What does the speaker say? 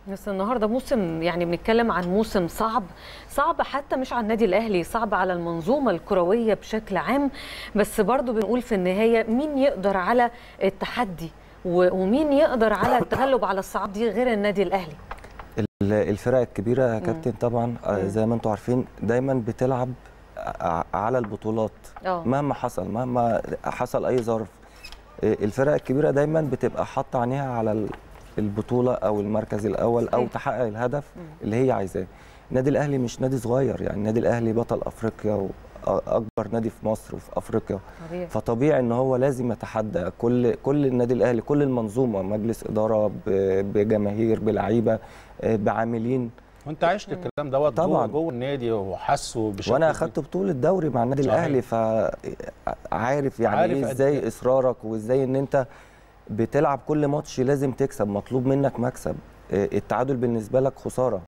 بس النهارده موسم يعني بنتكلم عن موسم صعب صعب حتى مش على النادي الاهلي صعب على المنظومه الكرويه بشكل عام بس برضو بنقول في النهايه مين يقدر على التحدي و- ومين يقدر على التغلب على الصعاب دي غير النادي الاهلي ال- الفرق الكبيره يا كابتن طبعا آه، مم. زي ما انتم عارفين دايما بتلعب ع- على البطولات اه مهما حصل مهما حصل اي ظرف آه، الفرق الكبيره دايما بتبقى حاطه عينيها على ال- البطوله او المركز الاول او صحيح. تحقق الهدف مم. اللي هي عايزاه النادي الاهلي مش نادي صغير يعني النادي الاهلي بطل افريقيا واكبر نادي في مصر وفي افريقيا طبيعي. فطبيعي ان هو لازم يتحدى كل كل النادي الاهلي كل المنظومه مجلس اداره ب- بجماهير بلعيبه آه، بعاملين وانت عشت الكلام دوت طبعاً. جوه جوه النادي وحاسه بشكل وانا اخدت بطوله دوري مع النادي صحيح. الاهلي فعارف يعني عارف ايه قد ازاي إيه. اصرارك وازاي ان انت بتلعب كل ماتش لازم تكسب مطلوب منك مكسب آه، التعادل بالنسبه لك خساره